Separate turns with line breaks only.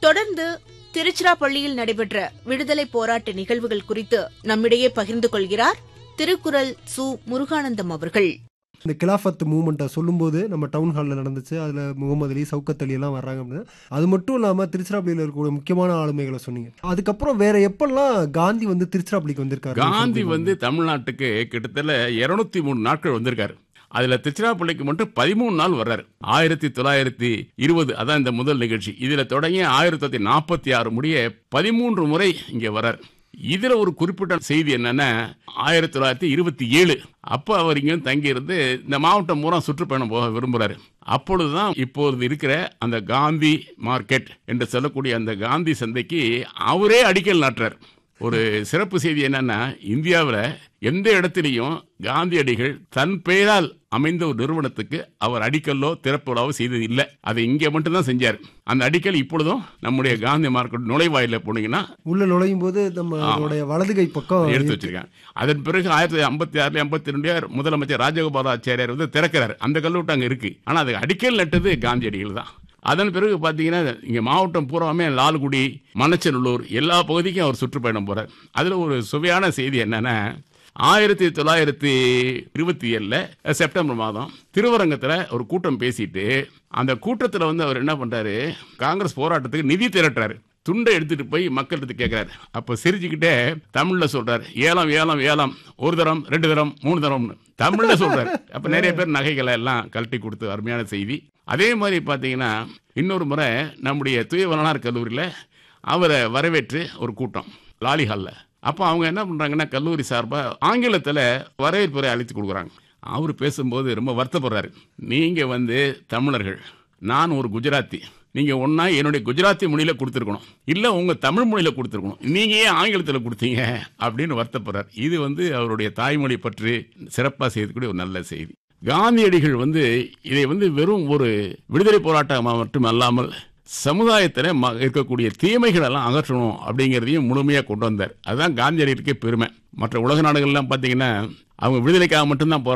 தொடர்ந்து திருச்சிராப்பள்ளியில் நடைபெற்ற விடுதலை போராட்ட நிகழ்வுகள் குறித்து நம்மிடையே பகிர்ந்து கொள்கிறார் திருக்குறள் சு முருகானந்தம் அவர்கள்
இந்த கிலாஃபத் மூமெண்ட்டை சொல்லும்போது நம்ம டவுன் ஹாலில் நடந்துச்சு அதில் முகமது அலி சவுக்கத் அலி எல்லாம் வர்றாங்க அப்படின்னு அது மட்டும் இல்லாமல் திருச்சிராப்பள்ளியில் இருக்கக்கூடிய முக்கியமான ஆளுமைகளை சொன்னீங்க அதுக்கப்புறம் வேற எப்பெல்லாம் காந்தி வந்து திருச்சிராப்பள்ளிக்கு வந்திருக்காரு
காந்தி வந்து தமிழ்நாட்டுக்கு கிட்டத்தட்ட இருநூத்தி மூணு நாட்கள் வந்திருக்காரு அதுல திருச்சிராப்பள்ளிக்கு மட்டும் பதிமூணு நாள் வர்றாரு ஆயிரத்தி தொள்ளாயிரத்தி இருபது அதான் இந்த முதல் நிகழ்ச்சி இதுல தொடங்கி ஆயிரத்தி தொள்ளாயிரத்தி நாற்பத்தி ஆறு முடிய பதிமூன்று முறை இங்க வர்றார் இதுல ஒரு குறிப்பிட்ட செய்தி என்னன்னா ஆயிரத்தி தொள்ளாயிரத்தி இருபத்தி ஏழு அப்ப அவர் இங்க தங்கி இருந்து இந்த மாவட்டம் பூரா சுற்றுப்பயணம் போக விரும்புறாரு அப்பொழுதுதான் இப்போது இருக்கிற அந்த காந்தி மார்க்கெட் என்று சொல்லக்கூடிய அந்த காந்தி சந்தைக்கு அவரே அடிக்கல் நாட்டுறார் ஒரு சிறப்பு செய்தி என்னன்னா இந்தியாவில் எந்த இடத்திலையும் காந்தியடிகள் தன் பெயரால் அமைந்த ஒரு நிறுவனத்துக்கு அவர் அடிக்கல்லோ திறப்புலாவோ செய்தது இல்லை அதை இங்கே மட்டும்தான் செஞ்சார் அந்த அடிக்கல் இப்பொழுதும் நம்முடைய காந்தி மார்க்கெட் நுழைவாயில போனீங்கன்னா
உள்ள நுழையும் போது நம்மளுடைய வலது கை பக்கம்
எடுத்து வச்சிருக்காங்க அதன் பிறகு ஆயிரத்தி தொள்ளாயிரத்தி ஐம்பத்தி ஆறுல எண்பத்தி ரெண்டு முதலமைச்சர் ராஜகோபாலாச்சாரியார் வந்து திறக்கிறார் அந்த கல்லூட்டு அங்கே இருக்கு ஆனால் அது அடிக்கல் நட்டது காந்தியடிகள் தான் அதன் பிறகு பார்த்தீங்கன்னா இங்கே மாவட்டம் பூராமே லால்குடி மணச்சநல்லூர் எல்லா பகுதிக்கும் அவர் சுற்றுப்பயணம் போறார் அதில் ஒரு சுவையான செய்தி என்னன்னா ஆயிரத்தி தொள்ளாயிரத்தி இருபத்தி ஏழில் செப்டம்பர் மாதம் திருவரங்கத்தில் ஒரு கூட்டம் பேசிட்டு அந்த கூட்டத்தில் வந்து அவர் என்ன பண்றாரு காங்கிரஸ் போராட்டத்துக்கு நிதி திரட்டுறாரு துண்டை எடுத்துட்டு போய் மக்கள்கிட்ட கேட்கிறாரு அப்ப சிரிச்சுக்கிட்டே தமிழ்ல சொல்றாரு ஏலம் ஏலம் ஏலம் ஒரு தரம் ரெண்டு தரம் மூணு தரம்னு தமிழ்ல சொல்றாரு அப்ப நிறைய பேர் நகைகளை எல்லாம் கழட்டி கொடுத்து அருமையான செய்தி அதே மாதிரி பாத்தீங்கன்னா இன்னொரு முறை நம்முடைய தூய வளனார் கல்லூரியில் அவரை வரவேற்று ஒரு கூட்டம் லாலி ஹாலில் அப்போ அவங்க என்ன பண்ணுறாங்கன்னா கல்லூரி சார்பாக ஆங்கிலத்தில் வரவேற்புரை அழைத்து கொடுக்குறாங்க அவர் பேசும்போது ரொம்ப வருத்தப்படுறாரு நீங்கள் வந்து தமிழர்கள் நான் ஒரு குஜராத்தி நீங்கள் ஒன்றா என்னுடைய குஜராத்தி மொழியில் கொடுத்துருக்கணும் இல்லை உங்கள் தமிழ் மொழியில் கொடுத்துருக்கணும் நீங்கள் ஏன் ஆங்கிலத்தில் கொடுத்தீங்க அப்படின்னு வருத்தப்படுறார் இது வந்து அவருடைய தாய்மொழி பற்றி சிறப்பாக செய்யக்கூடிய ஒரு நல்ல செய்தி காந்தியடிகள் வந்து இதை வந்து வெறும் ஒரு விடுதலை போராட்டமாக மட்டும் அல்லாமல் சமுதாயத்தில் ம- இருக்கக்கூடிய தீமைகள் எல்லாம் அகற்றணும் அப்படிங்கிறதையும் முழுமையாக கொண்டு வந்தார் அதுதான் காந்தியடிகளுக்கே பெருமை மற்ற உலக நாடுகள்லாம் பார்த்தீங்கன்னா அவங்க விடுதலைக்காக மட்டும்தான் போராட்டம்